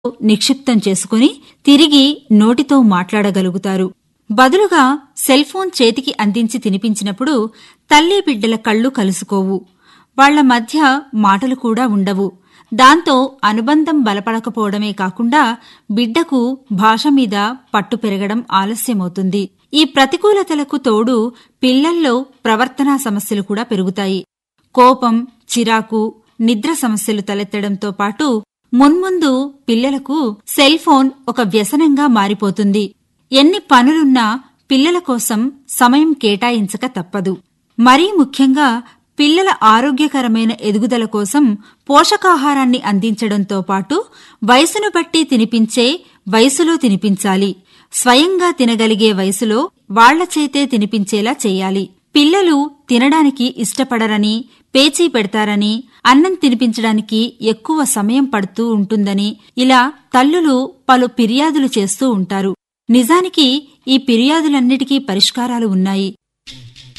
నిక్షిప్తం చేసుకుని తిరిగి నోటితో మాట్లాడగలుగుతారు బదులుగా సెల్ ఫోన్ చేతికి అందించి తినిపించినప్పుడు తల్లి బిడ్డల కళ్ళు కలుసుకోవు వాళ్ల మధ్య మాటలు కూడా ఉండవు దాంతో అనుబంధం బలపడకపోవడమే కాకుండా బిడ్డకు భాష మీద పట్టు పెరగడం ఆలస్యమవుతుంది ఈ ప్రతికూలతలకు తోడు పిల్లల్లో ప్రవర్తనా సమస్యలు కూడా పెరుగుతాయి కోపం చిరాకు నిద్ర సమస్యలు తలెత్తడంతో పాటు మున్ముందు పిల్లలకు సెల్ ఫోన్ ఒక వ్యసనంగా మారిపోతుంది ఎన్ని పనులున్నా పిల్లల కోసం సమయం కేటాయించక తప్పదు మరీ ముఖ్యంగా పిల్లల ఆరోగ్యకరమైన ఎదుగుదల కోసం పోషకాహారాన్ని అందించడంతో పాటు వయసును బట్టి తినిపించే వయసులో తినిపించాలి స్వయంగా తినగలిగే వయసులో వాళ్ల చేతే తినిపించేలా చేయాలి పిల్లలు తినడానికి ఇష్టపడరని పేచీ పెడతారని అన్నం తినిపించడానికి ఎక్కువ సమయం పడుతూ ఉంటుందని ఇలా తల్లులు పలు ఫిర్యాదులు చేస్తూ ఉంటారు నిజానికి ఈ ఫిర్యాదులన్నిటికీ పరిష్కారాలు ఉన్నాయి